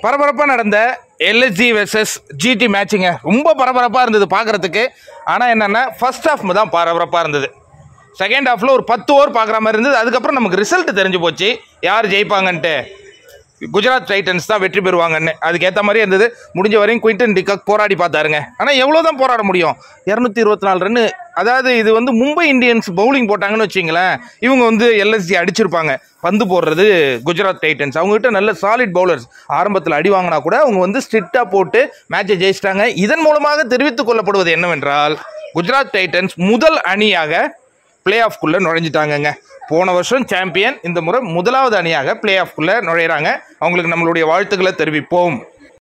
பரபரப்பாக நடந்த LSG versus GT மேட்சிங்க ரொம்ப பரபரப்பாக இருந்தது பார்க்குறதுக்கு ஆனால் என்னென்னா ஃபர்ஸ்ட் ஹாஃப் தான் பரபரப்பாக இருந்தது செகண்ட் ஹாஃபில் ஒரு பத்து ஓவர் பார்க்குற மாதிரி இருந்தது அதுக்கப்புறம் நமக்கு ரிசல்ட் தெரிஞ்சு போச்சு யார் ஜெயிப்பாங்கன்ட்டு குஜராத் டைட்டன்ஸ் தான் வெற்றி பெறுவாங்கன்னு அதுக்கேற்ற மாதிரி இருந்தது முடிஞ்ச வரையும் குயின்டன் டிகாக் போராடி பார்த்தாருங்க ஆனால் எவ்வளோ தான் போராட முடியும் இரநூத்தி இருபத்தி நாலு ரன்னு அதாவது இது வந்து மும்பை இந்தியன்ஸ் பவுலிங் போட்டாங்கன்னு வச்சிங்களேன் இவங்க வந்து எல்எஸ்ஜி அடிச்சிருப்பாங்க பந்து போடுறது குஜராத் டைட்டன்ஸ் அவங்ககிட்ட நல்ல சாலிட் பவுலர்ஸ் ஆரம்பத்தில் அடி வாங்கினா கூட அவங்க வந்து ஸ்ட்ரிக்டாக போட்டு மேட்சை ஜெயிச்சிட்டாங்க இதன் மூலமாக தெரிவித்துக் கொள்ளப்படுவது என்னவென்றால் குஜராத் டைட்டன்ஸ் முதல் அணியாக பிளே ஆஃப்குள்ளே நுழைஞ்சிட்டாங்கங்க போன வருஷம் சாம்பியன் இந்த முறை முதலாவது அணியாக பிளே ஆஃப்குள்ளே நுழையிறாங்க அவங்களுக்கு நம்மளுடைய வாழ்த்துக்களை தெரிவிப்போம்